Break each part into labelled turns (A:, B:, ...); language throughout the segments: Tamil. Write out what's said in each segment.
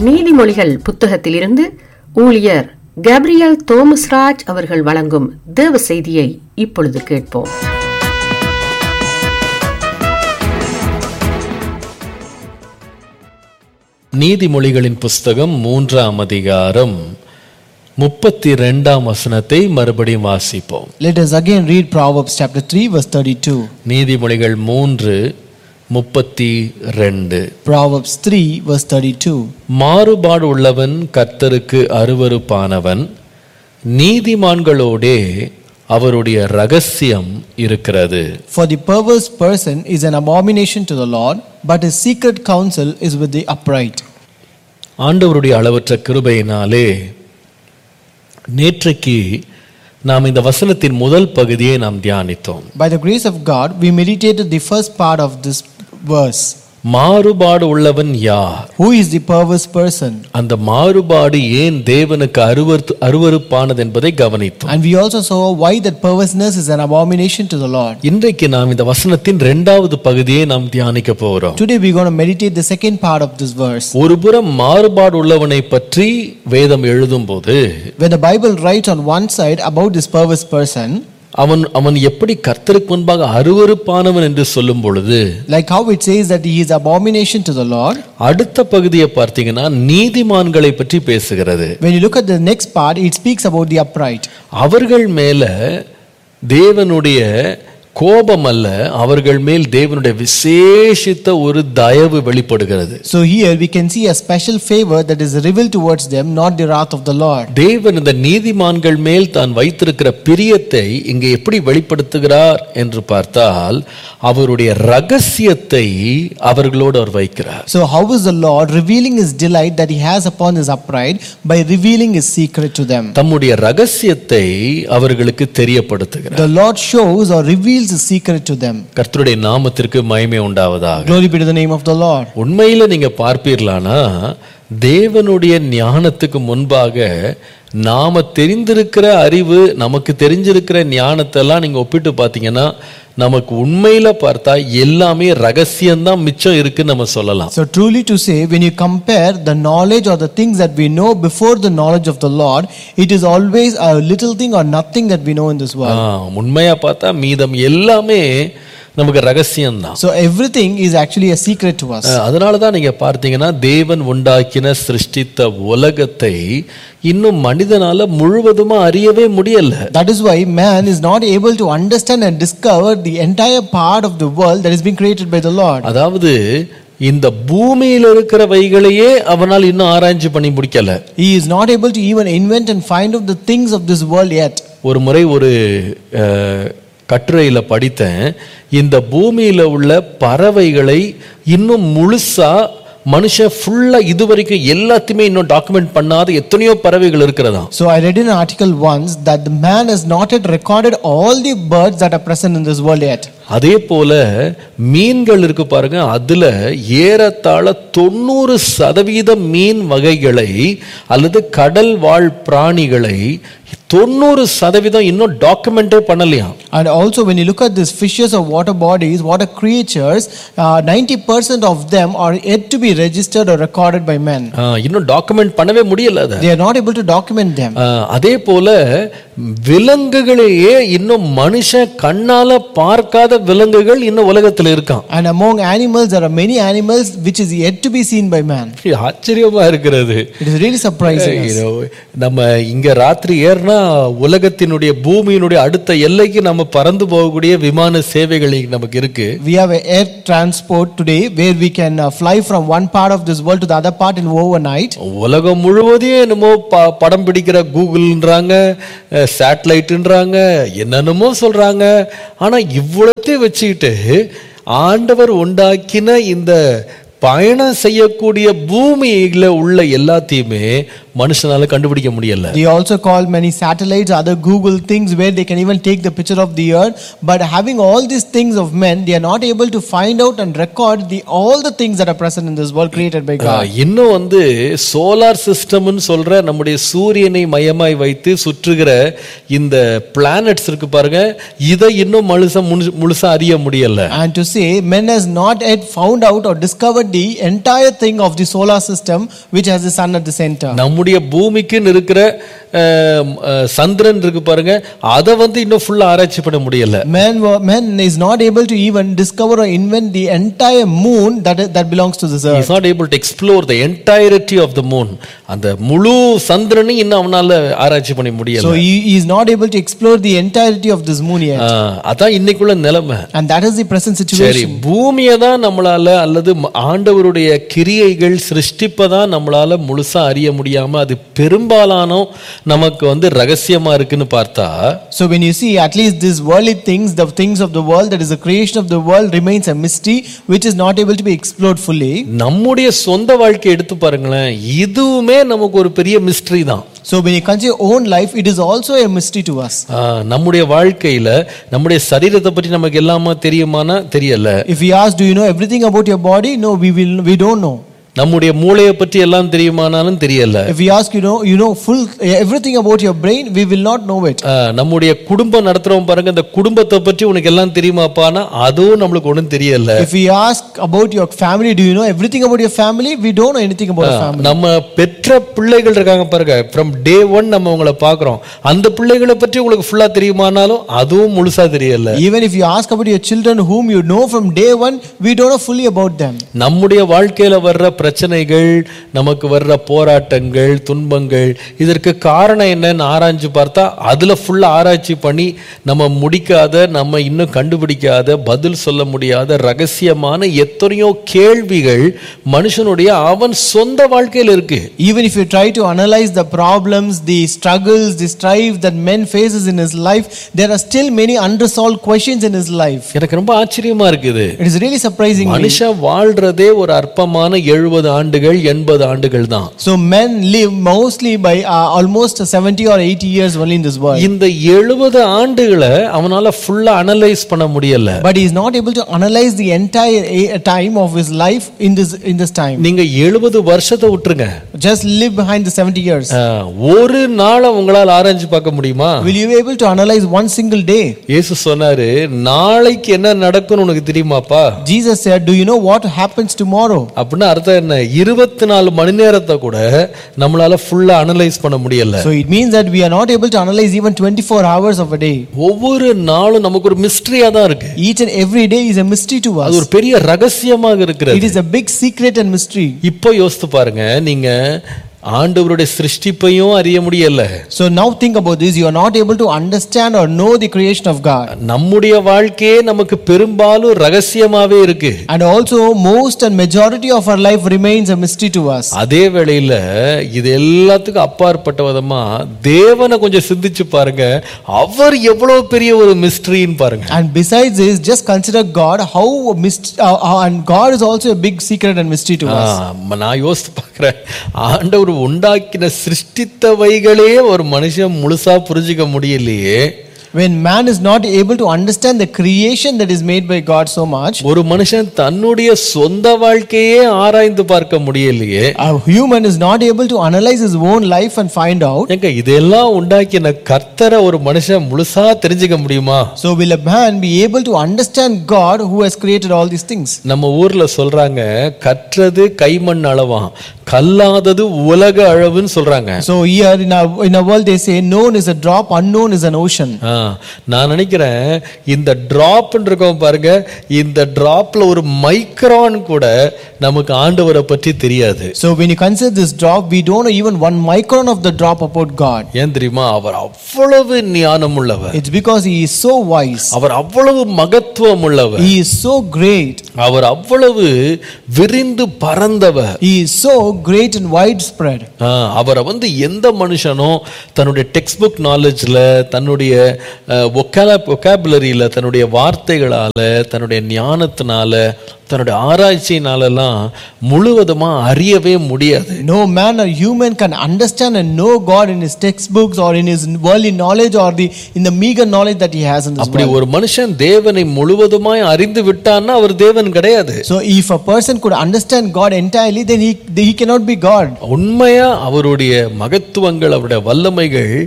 A: நீதிமொழிகள் புத்தகத்திலிருந்து ஊழியர் கேப்ரியல் தோமஸ்ராஜ் அவர்கள் வழங்கும் தேவ செய்தியை இப்பொழுது கேட்போம்
B: நீதிமொழிகளின் புஸ்தகம் மூன்றாம் அதிகாரம் முப்பத்தி ரெண்டாம் வசனத்தை மறுபடியும் வாசிப்போம்
C: Let us again read Proverbs chapter 3, verse 32.
B: நீதிமொழிகள் மூன்று முப்பத்தி ரெண்டு
C: Proverbs 3, verse 32.
B: மாறுபாடு உள்ளவன் கர்த்தருக்கு அருவருப்பானவன் நீதிமான்களோடே அவருடைய ரகசியம் இருக்கிறது
C: For the perverse person is an abomination to the Lord, but his secret counsel is with the upright.
B: ஆண்டவருடைய அளவற்ற கிருபையினாலே நேற்றைக்கு நாம் இந்த வசனத்தின் முதல் பகுதியை நாம் தியானித்தோம்
C: By the grace of God, we meditated the first part of this verse.
B: மாறுபாடு உள்ளவன் யார்
C: Who is the perverse person?
B: அந்த மாறுபாடு ஏன் தேவனுக்கு அருவருத்து அருவருப்பானது என்பதை கவனித்தோம்
C: And we also saw why that perverseness is an abomination to the Lord.
B: இன்றைக்கு நாம் இந்த வசனத்தின் இரண்டாவது பகுதியை நாம் தியானிக்க போகிறோம்
C: Today we're going to meditate the second part of this verse.
B: ஒரு புறம் மாறுபாடு உள்ளவனை பற்றி வேதம் எழுதும்போது
C: When the Bible writes on one side about this perverse person,
B: அவன் அவன் எப்படி கர்த்தருக்கு முன்பாக அருவருப்பானவன் என்று சொல்லும் பொழுது
C: like how it says that he is abomination to the Lord,
B: அடுத்த பகுதியை பார்த்தீங்கன்னா நீதிமான்களை பற்றி பேசுகிறது
C: when you look at the next part, it speaks about the upright.
B: அவர்கள் மேல தேவனுடைய கோபம் அல்ல அவர்கள் மேல் தேவனுடைய விசேஷித்த ஒரு தயவு வெளிப்படுகிறது
C: So here we can see a special favor that is revealed towards them, not the wrath of the Lord.
B: தேவன் இந்த நீதிமான்கள் மேல் தான் வைத்திருக்கிற பிரியத்தை இங்கே எப்படி வெளிப்படுத்துகிறார் என்று பார்த்தால் அவருடைய ரகசியத்தை அவர்களோடு அவர் வைக்கிறார்
C: So how is the Lord revealing his delight that he has upon his upright by revealing his secret to them?
B: தம்முடைய ரகசியத்தை அவர்களுக்கு தெரியப்படுத்துகிறார்
C: The Lord shows or reveals his secret to them.
B: கர்த்தருடைய நாமத்திற்கு மகிமை உண்டாவதாக
C: Glory be to the name of the Lord.
B: உண்மையில நீங்க பார்ப்பீர்களானா தேவனுடைய ஞானத்துக்கு முன்பாக நாம தெரிந்திருக்கிற அறிவு நமக்கு தெரிஞ்சிருக்கிற ஞானத்தை எல்லாம் நீங்க ஒப்பிட்டு பார்த்தீங்கன்னா நமக்கு உண்மையில பார்த்தா எல்லாமே ரகசியம்தான் மிச்சம் இருக்குன்னு நம்ம சொல்லலாம்
C: So truly to say, when you compare the knowledge or the things that we know before the knowledge of the Lord, it is always a little thing or nothing that we know in this
B: ah,
C: world.
B: உண்மையா பார்த்தா மீதம் எல்லாமே நமக்கு ரகசியம்தான்
C: So everything is actually a secret to us.
B: அதனால தான் நீங்க பார்த்தீங்கன்னா தேவன் உண்டாக்கின சிருஷ்டித்த உலகத்தை இன்னும் மனிதனால முழுவதுமா அறியவே முடியல
C: That is why man is not able to understand and discover the entire part of the world that is being created by the Lord.
B: அதாவது இந்த பூமியில் இருக்கிறவைகளையே அவனால் இன்னும் ஆராய்ச்சி பண்ணி முடிக்கல
C: He is not able to even invent and find out the things of this world yet.
B: ஒரு முறை ஒரு அஹ், கட்டுரையில படித்தேன் இந்த பூமியில உள்ள பறவைகளை இன்னும் முழுசா மனுஷன் ஃபுல்லா இதுவரைக்கும் எல்லாத்தையுமே இன்னும் டாக்குமெண்ட் பண்ணாத எத்தனையோ பறவைகள் இருக்கிறதா
C: So I read in an article once that the man has not yet recorded all the birds that are present in this world yet.
B: அதே போல மீன்கள் இருக்கு பாருங்க அதுல ஏறத்தாழ தொண்ணூறு சதவீத மீன் வகைகளை அல்லது கடல் வாழ் பிராணிகளை தொண்ணூறு சதவீதம் இன்னும் டாக்குமெண்டே பண்ணலையாம்
C: And also, when you look at these fishes or water bodies, water creatures, uh, 90% of them are yet to be registered or recorded by men.
B: ஆ, இன்னும் டாக்குமெண்ட் பண்ணவே முடியல அதை
C: They are not able to document them.
B: ஆ, அதே போல விலங்குகளையே இன்னும் மனுஷன் கண்ணால பார்க்காத விலங்குகள் இன்னும் உலகத்துல இருக்கான்
C: And among animals, there are many animals which is yet to be seen by man.
B: ஆச்சரியமா இருக்கிறது
C: It is really surprising.
B: You
C: us.
B: know, நம்ம இங்க ராத்திரி ஏறினா உலகத்தினுடைய பூமியினுடைய அடுத்த எல்லைக்கு நம்ம பறந்து போகக்கூடிய விமான சேவைகள் இங்க நமக்கு இருக்கு
C: We have a air transport today where we can uh, fly from one part of this world to the other part in overnight.
B: உலகம் முழுவதையும் என்னமோ ப- படம் பிடிக்கிற கூகுள்ன்றாங்க சேட்டலைட்டுன்றாங்க என்னென்னமோ சொல்றாங்க ஆனா இவ்வளத்தையும் வச்சுக்கிட்டு ஆண்டவர் உண்டாக்கின இந்த பயணம் செய்யக்கூடிய பூமியில உள்ள எல்லாத்தையுமே மனுஷனால கண்டுபிடிக்க முடியல
C: They also call many satellites, other Google things where they can even take the picture of the earth. But having all these things of men, they are not able to find out and record the all the things that are present in this world created by God.
B: ஆஹ், இன்னும் வந்து சோலார் சிஸ்டம்னு சொல்ற நம்முடைய சூரியனை மையமாய் வைத்து சுற்றுகிற இந்த பிளானட்ஸ் இருக்கு பாருங்க இதை இன்னும் முழுசா முழு- முழுசா அறிய முடியல
C: And to say, men has not yet found out or discovered the entire thing of the solar system which has the sun at the center.
B: நம்முடைய பூமிக்குன்னு இருக்கிற அஹ், அஹ், சந்திரன் இருக்கு பாருங்க அதை வந்து இன்னும் ஃபுல்லா ஆராய்ச்சி பண்ண முடியல
C: Man, wa- man is not able to even discover or invent the entire moon that, that belongs to this earth.
B: Is not able to explore the entirety of the moon அந்த முழு சந்திரனையும் இன்னும் அவனால ஆராய்ச்சி பண்ண முடியல
C: So he, he is not able to explore the entirety of this moon yet.
B: ஆஹ், அதான் இன்னைக்குள்ள நிலைமை
C: And that is the present
B: சரி
C: situation.
B: பூமியை தான் நம்மளால அல்லது ம- ஆண்டவருடைய கிரியைகள் சிருஷ்டிப்பை தான் நம்மளால முழுசா அறிய முடியாம அது பெரும்பாலானோ நமக்கு வந்து ரகசியமா இருக்குன்னு பார்த்தா
C: So when you see at least these worldly things, the things of the world, that is the creation of the world remains a mystery which is not able to be explored fully.
B: நம்முடைய சொந்த வாழ்க்கையை எடுத்து பாருங்களேன் இதுவுமே நமக்கு ஒரு பெரிய மிஸ்ட்ரி தான்
C: So when you consider your own life, it is also a mystery to us.
B: ஆஹ், நம்முடைய வாழ்க்கையில நம்முடைய சரீரத்தை பற்றி நமக்கு எல்லாமே தெரியுமானா தெரியல
C: If we ask, do you know everything about your body? No, we will. We don't know.
B: நம்முடைய மூளையை பற்றி எல்லாம் தெரியுமானாலும் தெரியல
C: If we ask, you know, you know full everything about your brain, we will not know it.
B: ஆஹ், நம்முடைய குடும்பம் நடத்துறோம் பாருங்க இந்த குடும்பத்தை பற்றி உனக்கு எல்லாம் தெரியுமாப்பானா அதுவும் நம்மளுக்கு ஒன்றும் தெரியல
C: If we ask about your family, do you know everything about your family? We don't know anything about our family.
B: நம்ம பெற்ற பிள்ளைகள் இருக்காங்க பாருங்க ஃப்ரம் டே ஒன் நம்ம உங்களை பார்க்குறோம் அந்த பிள்ளைகளை பற்றி உங்களுக்கு ஃபுல்லா தெரியுமானாலும் அதுவும் முழுசா தெரியல
C: Even if you ask about your children whom you know from day one, we don't know fully about them.
B: நம்முடைய வாழ்க்கையில வர்ற பிரச்சனைகள் நமக்கு வர்ற போராட்டங்கள் துன்பங்கள் இதற்கு காரணம் என்னன்னு ஆராய்ஞ்சு பார்த்தா அதுல ஃபுல்லா ஆராய்ச்சி பண்ணி நம்ம முடிக்காத நம்ம இன்னும் கண்டுபிடிக்காத பதில் சொல்ல முடியாத ரகசியமான எத்தனையோ கேள்விகள் மனுஷனுடைய அவன் சொந்த வாழ்க்கையில இருக்கு
C: Even if you try to analyze the problems, the struggles, the strife that men faces in his life, there are still many unresolved questions in his life.
B: எனக்கு ரொம்ப ஆச்சரியமா இருக்குது
C: It is really surprising me.
B: மனுஷன் வாழ்றதே ஒரு அற்பமான எழுபது ஆண்டுகள் எண்பது ஆண்டுகள் தான்
C: So men live mostly by uh, almost 70 or 80 years only in this world.
B: இந்த எழுபது ஆண்டுகளை அவனால ஃபுல்லா அனலைஸ் பண்ண முடியல
C: But he is not able to analyze the entire a- time of his life in this in this time.
B: நீங்க எழுபது வருஷத்தை விட்டுருங்க
C: Just live behind the 70 years.
B: அஹ், ஒரு நாளை உங்களால் ஆராய்ஞ்சு பார்க்க முடியுமா
C: Will you be able to analyze one single day?
B: இயேசு சொன்னாரு நாளைக்கு என்ன நடக்கும்னு உனக்கு தெரியுமாப்பா
C: Jesus said, Do you know what happens tomorrow?
B: அப்படின்னா அர்த்தம் என்ன இருபத்தி நாலு மணி நேரத்தை கூட நம்மளால ஃபுல்லா அனலைஸ் பண்ண முடியல
C: So it means that we are not able to analyze even 24 hours of a day.
B: ஒவ்வொரு நாளும் நமக்கு ஒரு மிஸ்ட்ரியா தான் இருக்கு
C: Each and every day is a mystery to
B: அது
C: us.
B: ஒரு பெரிய ரகசியமாக
C: It
B: இருக்கிறது
C: is a big secret and mystery.
B: இப்போ யோசித்து பாருங்க நீங்க ஆண்டவருடைய சிருஷ்டிப்பையும் அறிய முடியல
C: So now think about this. You are not able to understand or know the creation of God.
B: நம்முடைய வாழ்க்கையே நமக்கு பெரும்பாலும் ரகசியமாவே இருக்கு
C: And also, most and majority of our life remains a mystery to us.
B: அதே வேளையில இது எல்லாத்துக்கும் அப்பாற்பட்ட விதமா தேவனை கொஞ்சம் சிந்திச்சு பாருங்க அவர் எவ்வளவு பெரிய ஒரு மிஸ்ட்ரின்னு பாருங்க
C: And besides this, just consider God, how myst- uh, uh, and God is also a big secret and mystery to us.
B: ஆ, நான் யோசித்து பார்க்கிறேன் ஆண்டவர் உண்டாக்கின சிருஷ்டித்தவைகளே ஒரு மனுஷன் முழுசா புரிஞ்சுக்க முடியலையே
C: When man is not able to understand the creation that is made by God so much,
B: ஒரு மனுஷன் தன்னுடைய சொந்த வாழ்க்கையே ஆராய்ந்து பார்க்க முடியலையே
C: a human is not able to analyze his own life and find out.
B: ஏங்க இதெல்லாம் உண்டாக்கின கர்த்தரை ஒரு மனுஷன் முழுசா தெரிஞ்சுக்க முடியுமா
C: So, will a man be able to understand God who has created all these things?
B: நம்ம ஊர்ல சொல்றாங்க கற்றது கைமண் அளவாம் கல்லாதது உலக அளவுன்னு சொல்றாங்க
C: So, here in our, in our world, they say, known is a drop, unknown is an ocean.
B: ஆ, நான் நினைக்கிறேன் இந்த டிராப் இருக்கோம் பாருங்க இந்த டிராப்ல ஒரு மைக்ரான் கூட நமக்கு ஆண்டவரை பற்றி தெரியாது
C: So, when you consider this drop, we don't know even one micron of the drop about God.
B: ஏன் தெரியுமா அவர் அவ்வளவு ஞானம் உள்ளவர்
C: It's because He is so wise,
B: அவர் அவ்வளவு மகத்துவம் உள்ளவர்
C: He is so great,
B: அவர் அவ்வளவு விரிந்து பறந்தவர்
C: He is so great and widespread.
B: ஆ, அவரை வந்து எந்த மனுஷனும் தன்னுடைய டெக்ஸ்ட் புக் நாலேஜில் தன்னுடைய ஒக்காபுலரியில் தன்னுடைய வார்த்தைகளால தன்னுடைய ஞானத்தினால தன்னுடைய ஆராய்ச்சினாலெல்லாம் முழுவதுமா அறியவே முடியாது
C: No man or human can understand and know God in his textbooks or in his worldly knowledge or the in the meager knowledge that he has in this
B: அப்படி
C: world.
B: ஒரு மனுஷன் தேவனை முழுவதுமாய் அறிந்து விட்டான்னா அவர் தேவன் கிடையாது
C: So if a person could understand God entirely, then he, he cannot be God.
B: உண்மையா அவருடைய மகத்துவங்கள் அவருடைய வல்லமைகள்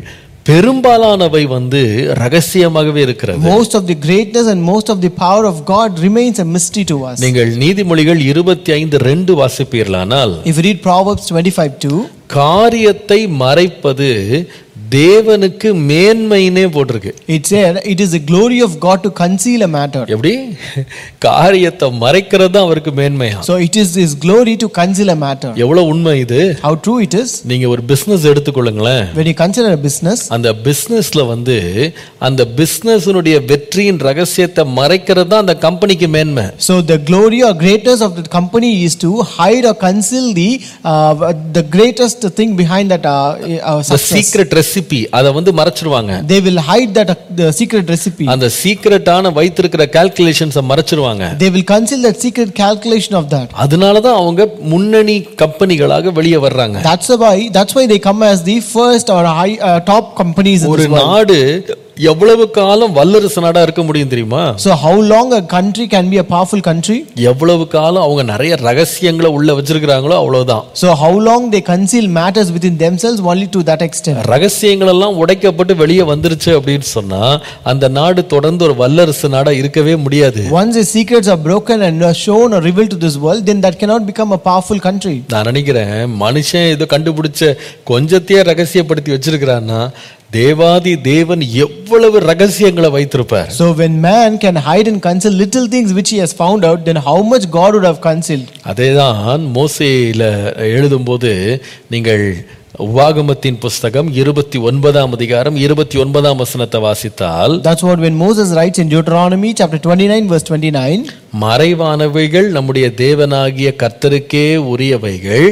B: பெரும்பாலானவை வந்து ரகசியமாகவே இருக்கிறது
C: Most of the greatness and most of the power of God remains a mystery to us.
B: நீங்கள் நீதிமொழிகள் இருபத்தி ஐந்து ரெண்டு வாசிப்பீர்களானால்
C: If you read Proverbs 25 2,
B: காரியத்தை மறைப்பது தேவனுக்கு மேன்மைனே போட்டிருக்கு
C: it said, It is the glory of God to conceal a matter.
B: எப்படி காரியத்தை மறைக்கிறது தான் அவருக்கு மேன்மையா
C: So it is His glory to conceal a matter.
B: எவ்வளவு உண்மை இது
C: How true it is?
B: நீங்க ஒரு பிசினஸ் எடுத்துக்கொள்ளுங்களேன்
C: When you consider a business,
B: அந்த பிசினஸ்ல வந்து அந்த பிசினஸ்னுடைய வெற்றியின் ரகசியத்தை மறைக்கிறது தான் அந்த கம்பெனிக்கு மேன்மை
C: so the glory or greatness of the company is to hide or conceal the uh, the greatest thing behind that uh, uh,
B: the
C: success.
B: Secret recipe அதை வந்து மறைச்சிருவாங்க
C: They will hide that uh, the secret recipe.
B: அந்த சீக்ரெட்டான வைத்திருக்கிற கால்குலேஷன்ஸை மறைச்சிருவாங்க
C: They will conceal that secret calculation of that.
B: அதனால தான் அவங்க முன்னணி கம்பெனிகளாக வெளியே வர்றாங்க
C: That's why that's why they come as the first or high uh, top companies in
B: ஒரு
C: this world.
B: நாடு எவ்வளவு காலம் வல்லரசு நாடா இருக்க முடியும் தெரியுமா
C: So how long a country can be a powerful country?
B: எவ்வளவு காலம் அவங்க நிறைய ரகசியங்களை உள்ள வச்சிருக்கிறாங்களோ அவ்வளவுதான்
C: So how long they conceal matters within themselves only to that extent.
B: ரகசியங்கள் எல்லாம் உடைக்கப்பட்டு வெளியே வந்துருச்சு அப்படின்னு சொன்னா அந்த நாடு தொடர்ந்து ஒரு வல்லரசு நாடா இருக்கவே முடியாது
C: Once the secrets are broken and are shown or revealed to this world, then that cannot become a powerful country.
B: நான் நினைக்கிறேன் மனுஷன் ஏதோ கண்டுபிடிச்ச கொஞ்சத்தையே ரகசியப்படுத்தி வச்சிருக்கிறான்னா தேவாதி தேவன் எவ்வளவு ரகசியங்களை வைத்திருப்பார்
C: So when man can hide and conceal little things which he has found out, then how much God would have concealed?
B: அதேதான் மோசேயில எழுதும்போது நீங்கள் உபாகமத்தின் புஸ்தகம் இருபத்தி ஒன்பதாம் அதிகாரம் இருபத்தி ஒன்பதாம் வசனத்தை வாசித்தால்
C: That's what when Moses writes in Deuteronomy chapter 29 verse 29,
B: மறைவானவைகள் நம்முடைய தேவனாகிய கர்த்தருக்கே உரியவைகள்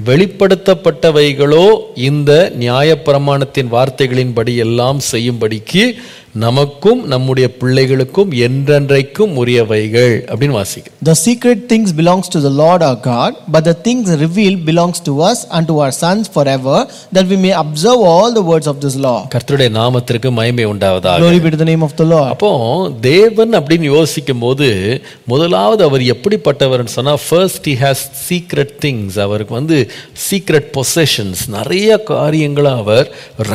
B: வெளிப்படுத்தப்பட்டவைகளோ இந்த நியாயப்பிரமாணத்தின் வார்த்தைகளின்படி எல்லாம் செய்யும்படிக்கு நமக்கும் நம்முடைய பிள்ளைகளுக்கும் என்றென்றைக்கும் உரியவைகள் அப்படின்னு வாசிக்க
C: the secret things belongs to the Lord our God, but the things revealed belongs to us and to our sons forever, that we may observe all the words of this law.
B: கர்த்தருடைய நாமத்திற்கு மகிமை உண்டாவதாக
C: Glory be to the name of the Lord.
B: அப்போ தேவன் அப்படின்னு யோசிக்கும் போது முதலாவது அவர் எப்படிப்பட்டவர்னு சொன்னா first he has secret things அவருக்கு வந்து சீக்ரெட் பொசஷன்ஸ் நிறைய காரியங்களை அவர்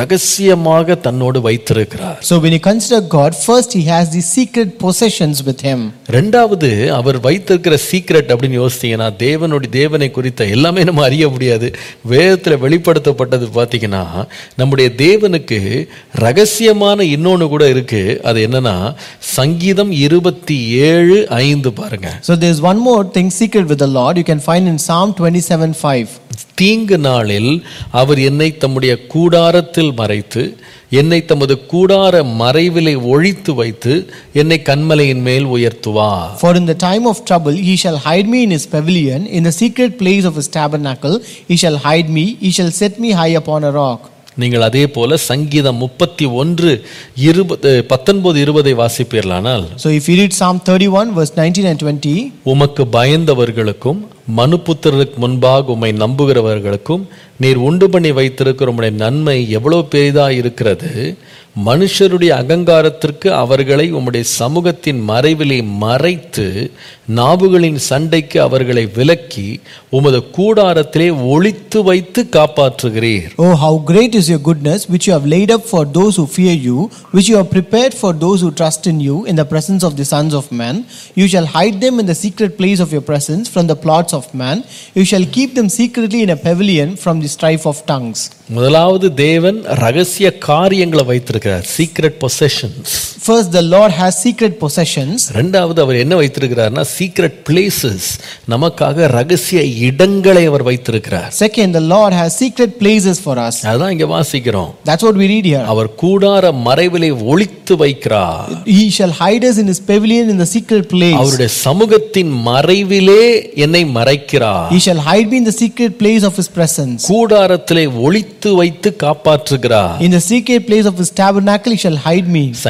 B: ரகசியமாக தன்னோடு வைத்திருக்கிறார்
C: So when you consider God, first he has the secret possessions with him.
B: ரெண்டாவது அவர் வைத்திருக்கிற சீக்ரெட் அப்படின்னு யோசித்தீங்கன்னா தேவனுடைய தேவனை குறித்த எல்லாமே நம்ம அறிய முடியாது வேதத்தில் வெளிப்படுத்தப்பட்டது பார்த்தீங்கன்னா நம்முடைய தேவனுக்கு ரகசியமான இன்னொன்று கூட இருக்கு அது என்னன்னா சங்கீதம் இருபத்தி ஏழு ஐந்து பாருங்க
C: So there's one more thing secret with the Lord you can find in Psalm 27 5.
B: தீங்கு நாளில் அவர் என்னை தம்முடைய கூடாரத்தில் மறைத்து என்னை தமது கூடார மறைவிலை ஒழித்து வைத்து என்னை கண்மலையின் மேல் உயர்த்துவார்
C: For in the time of trouble he shall hide me in his pavilion, in the secret place of his tabernacle he shall hide me, he shall set me high upon a rock.
B: நீங்கள் அதே போல சங்கீதம் முப்பத்தி ஒன்று இருபது பத்தொன்பது இருபதை வாசிப்பீர்களானால்
C: So if you read Psalm 31 verse 19 and 20,
B: உமக்கு பயந்தவர்களுக்கும் மனுப்புத்திரருக்கு முன்பாக உம்மை நம்புகிறவர்களுக்கும் நீர் உண்டு பண்ணி வைத்திருக்கிற உம்முடைய நன்மை எவ்வளவு பெரிதா இருக்கிறது மனுஷருடைய அகங்காரத்திற்கு அவர்களை உம்முடைய சமூகத்தின் மறைவிலே மறைத்து நாவுகளின் சண்டைக்கு அவர்களை விலக்கி உமது கூடாரத்திலே ஒளித்து வைத்து காப்பாற்றுகிறீர்
C: Oh, how great is your goodness, which you have laid up for those who fear you, which you have prepared for those who trust in you in the presence of the sons of men. You shall hide them in the secret place of your presence from the plots of man. You shall keep them secretly in a pavilion from the strife of tongues.
B: முதலாவது தேவன் ரகசிய காரியங்களை வைத்திருக்கிறார் secret possessions
C: First, the Lord has secret possessions.
B: ரெண்டாவது அவர் என்ன வைத்திருக்கிறார்னா சீக்ரெட் பிளேசஸ் நமக்காக ரகசிய இடங்களை அவர் வைத்திருக்கிறார்
C: Second, the Lord has secret places for us.
B: அதான் இங்க வாசிக்கிறோம்
C: That's what we read here.
B: அவர் கூடார மறைவிலே ஒளித்து வைக்கிறார்
C: He shall hide us in his pavilion in the secret place.
B: அவருடைய சமூகத்தின் மறைவிலே என்னை மறைக்கிறார்
C: He shall hide me in the secret place of his presence.
B: கூடாரத்திலே ஒளித்து வைத்து காப்பாற்றுகிறார்
C: In the secret place of his tabernacle he shall hide me.
B: சங்கீதம்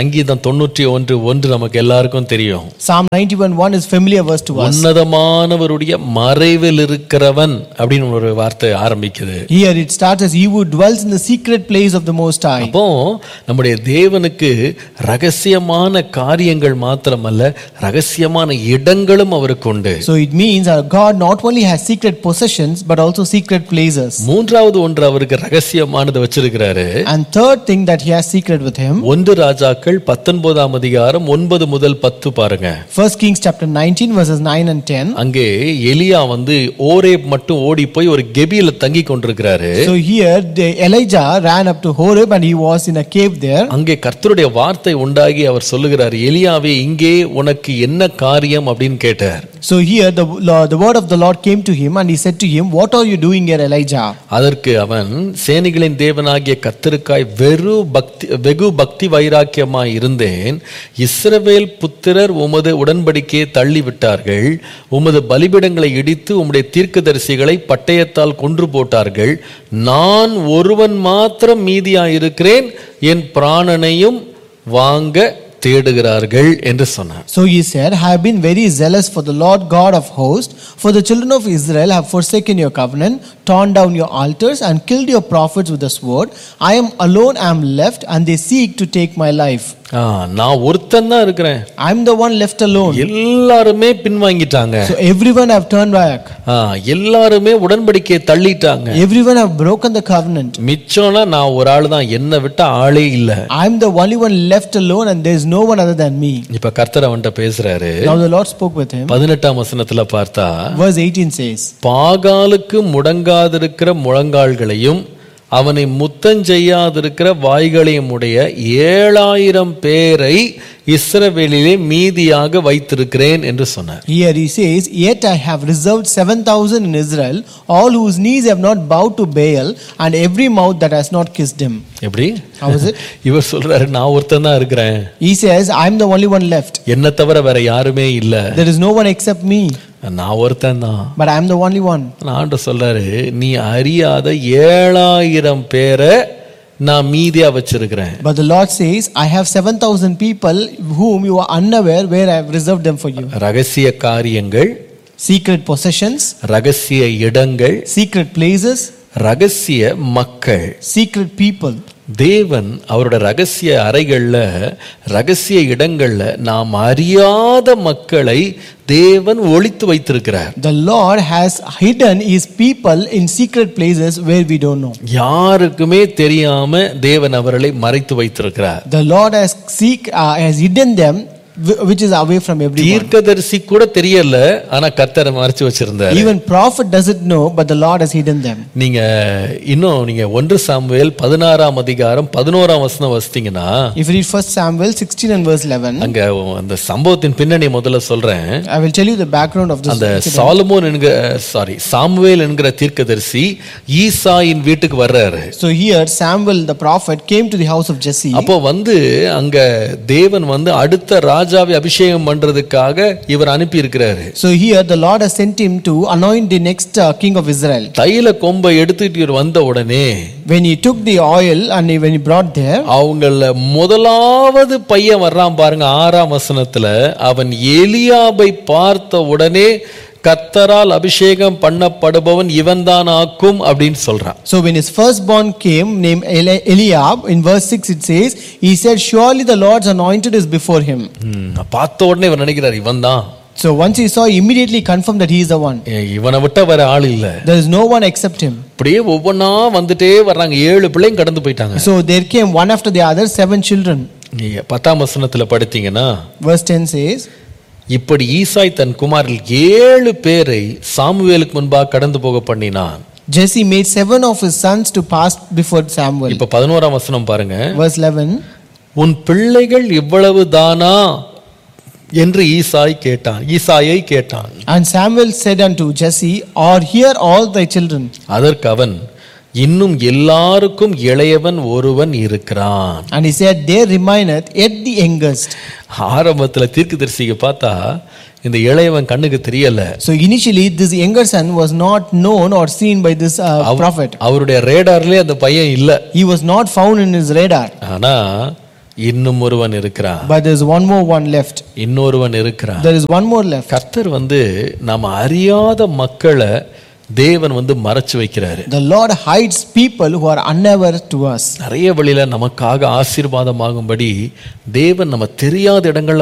B: தொண்ணூற்றி ஒன்று ஒன்று நமக்கு எல்லாருக்கும் தெரியும்
C: Psalm 91 1 is familiar verse to us.
B: உன்னதமானவருடைய மறைவில் இருக்கிறவன் அப்படின்னு ஒரு வார்த்தை ஆரம்பிக்குது
C: Here it starts as he who dwells in the secret place of the Most High.
B: அப்போ நம்முடைய தேவனுக்கு ரகசியமான காரியங்கள் மாத்திரமல்ல ரகசியமான இடங்களும் அவருக்கு உண்டு
C: So it means our God not only has secret possessions but also secret places.
B: மூன்றாவது ஒன்று அவருக்கு ரகசியமானது வச்சிருக்கிறாரு
C: And third thing that he has secret with him,
B: ஒன்று ராஜாக்கள் பத்தொன்பதாம் அதிகாரம் ஒன்பது முதல் பத்து பாருங்க
C: First Kings chapter 19 verses 9 and 10.
B: அங்கே எலியா வந்து ஓரேப் மட்டும் ஓடி போய் ஒரு கெபியில தங்கி கொண்டிருக்கிறாரு
C: So here the Elijah ran up to Horeb and he was in a cave there.
B: அங்கே கர்த்தருடைய வார்த்தை உண்டாகி அவர் சொல்லுகிறார் எலியாவே இங்கே உனக்கு என்ன காரியம் அப்படின்னு கேட்டார்
C: So here the, the word of the Lord came to him and he said to him, What are you doing here, Elijah?
B: அதற்கு அவன் சேனைகளின் தேவனாகிய கர்த்தருக்காய் வெறு பக்தி வெகு பக்தி வைராக்கியமாய் இருந்தேன் இஸ்ரவேல் புத்திரர் உமது உடன்படிக்கையை தள்ளி விட்டார்கள் உமது பலிபிடங்களை இடித்து உம்முடைய தீர்க்கதரிசிகளை பட்டயத்தால் கொன்று போட்டார்கள் நான் ஒருவன் மாத்திரம் மீதியாய் இருக்கிறேன் என் பிராணனையும் வாங்க தேடுகிறார்கள் என்று சொன்னார்
C: So he said, I have been very zealous for the Lord God of hosts, for the children of Israel have forsaken your covenant, torn down your altars, and killed your prophets with the sword. I am alone, I am left, and they seek to take my life.
B: ஆ, நான் ஒருத்தன் தான் இருக்கிறேன்
C: I am the one left alone.
B: எல்லாருமே பின்வாங்கிட்டாங்க
C: So everyone have turned back.
B: ஆ, எல்லாருமே உடன்படிக்கையை தள்ளிட்டாங்க
C: Everyone have broken the covenant.
B: மிச்சம்னா நான் ஒரு ஆள் தான் என்னை விட்ட ஆளே இல்ல
C: I am the only one left alone, and there is no one other than me.
B: இப்ப கர்த்தர் அவன்கிட்ட பேசுறாரு
C: Now the Lord spoke with him.
B: பதினெட்டாம் வசனத்துல பார்த்தா
C: Verse 18 says,
B: பாகாலுக்கு முடங்காதிருக்கிற முழங்கால்களையும் அவனை முத்தஞ்செய்யாதிருக்கிற வாய்களையும் உடைய ஏழாயிரம் பேரை இஸ்ரவேலிலே மீதியாக வைத்திருக்கிறேன் என்று சொன்னார்
C: Here he says, Yet I have reserved 7,000 in Israel, all whose knees have not bowed to Baal, and every mouth that has not kissed him.
B: எப்படி
C: How is it?
B: இவர் சொல்றாரு நான் ஒருத்தன் தான் இருக்கிறேன்
C: He says, I am the only one left.
B: என்ன தவிர வேற யாருமே இல்ல
C: There is no one except me,
B: நான் ஒருத்தன் தான்
C: but I am the only one.
B: ஆண்டு சொல்றாரு நீ அறியாத ஏழாயிரம் பேரை நான் மீதியா வச்சிருக்கிறேன்
C: But the Lord says, I have 7,000 people whom you are unaware where I have reserved them for you.
B: ரகசிய காரியங்கள்
C: Secret possessions,
B: ரகசிய இடங்கள்
C: secret places,
B: ரகசிய மக்கள்
C: secret people.
B: தேவன் அவரோட ரகசிய அறைகள்ல ரகசிய இடங்கள்ல நாம் அறியாத மக்களை தேவன் ஒளித்து வைத்திருக்கிறார்
C: The Lord has hidden his people in secret places where we don't know.
B: யாருக்குமே தெரியாம தேவன் அவர்களை மறைத்து வைத்திருக்கிறார்
C: The Lord has seek uh, has hidden them wh- which is away from everyone.
B: தீர்க்கதரிசி கூட தெரியல ஆனா கர்த்தரை மறைச்சு வச்சிருந்தார்
C: Even prophet doesn't know, but the Lord has hidden them.
B: நீங்க இன்னும் நீங்க ஒன்று சாமுவேல் பதினாறாம் அதிகாரம் பதினோராம் வசனம் வசித்தீங்கன்னா
C: If you read First Samuel 16 and verse 11,
B: அங்க அந்த சம்பவத்தின் பின்னணி முதல்ல சொல்றேன்
C: I will tell you the background of this.
B: அந்த
C: incident.
B: சாலமோன் என்கிற சாரி சாமுவேல் என்கிற தீர்க்கதரிசி ஈசாயின் வீட்டுக்கு வர்றாரு
C: So here Samuel the prophet came to the house of Jesse.
B: அப்போ வந்து அங்க தேவன் வந்து அடுத்த ராஜாவை அபிஷேகம் பண்றதுக்காக இவர் அனுப்பி இருக்கிறாரு
C: So here the Lord has sent him to anoint the next uh, king of Israel.
B: தைல கொம்பை எடுத்துட்டு இவர் வந்த உடனே
C: When he took the oil and he- when he brought there,
B: அவங்கள முதலாவது பையன் வர்றான் பாருங்க ஆறாம் வசனத்துல அவன் எலியாபை பார்த்த உடனே கத்தரால் அபிஷேகம் பண்ணப்படுபவன் இவன்தான் ஆக்கும் அப்படின்னு சொல்றான்
C: so when his firstborn came, named Eli- Eliab, in verse 6 it says, he said, Surely the Lord's anointed is before him.
B: ம், பார்த்த உடனே இவன் நினைக்கிறார் இவன்தான்
C: So once he saw, he immediately confirmed that he is the one.
B: ஏ, இவனை விட்ட வேற ஆள் இல்ல
C: There is no one except him.
B: அப்படியே ஒவ்வொன்றா வந்துட்டே வர்றாங்க ஏழு பிள்ளையும் கடந்து போயிட்டாங்க
C: So there came one after the other seven children.
B: நீங்க பத்தாம் வசனத்துல படித்தீங்கன்னா
C: Verse 10 says,
B: இப்படி ஈசாய் தன் குமாரில் ஏழு பேரை சாமுவேலுக்கு முன்பாக கடந்து போக பண்ணினான்
C: Jesse made seven of his sons to pass before Samuel.
B: இப்ப பதினோராம் வசனம் பாருங்க
C: Verse 11,
B: உன் பிள்ளைகள் இவ்வளவு தானா என்று ஈசாய் கேட்டான் ஈசாயை கேட்டான்
C: And Samuel said unto Jesse, Are here all thy children?
B: அதற்கு அவன் இன்னும் எல்லாருக்கும் இளையவன் ஒருவன் இருக்கிறான்
C: And he said, There remaineth yet the youngest.
B: ஆரம்பத்துல தீர்க்கதரிசிக்கு பார்த்தா இந்த இளையவன் கண்ணுக்கு தெரியல
C: So initially, this younger son was not known or seen by this uh, prophet.
B: அவருடைய ரேடார்லயே அந்த பையன் இல்ல
C: He was not found in his radar.
B: ஆனா இன்னும் ஒருவன் இருக்கிறான்
C: But there's one more one left.
B: இன்னொருவன் இருக்கிறான்
C: There is one more left.
B: கர்த்தர் வந்து நாம அறியாத மக்களை தேவன் வந்து மறைச்சு வைக்கிறாரு
C: The Lord hides people who are unaware to us.
B: நிறைய வழியில நமக்காக ஆசீர்வாதமாகும்படி தேவன் நம்ம தெரியாத இடங்கள்ல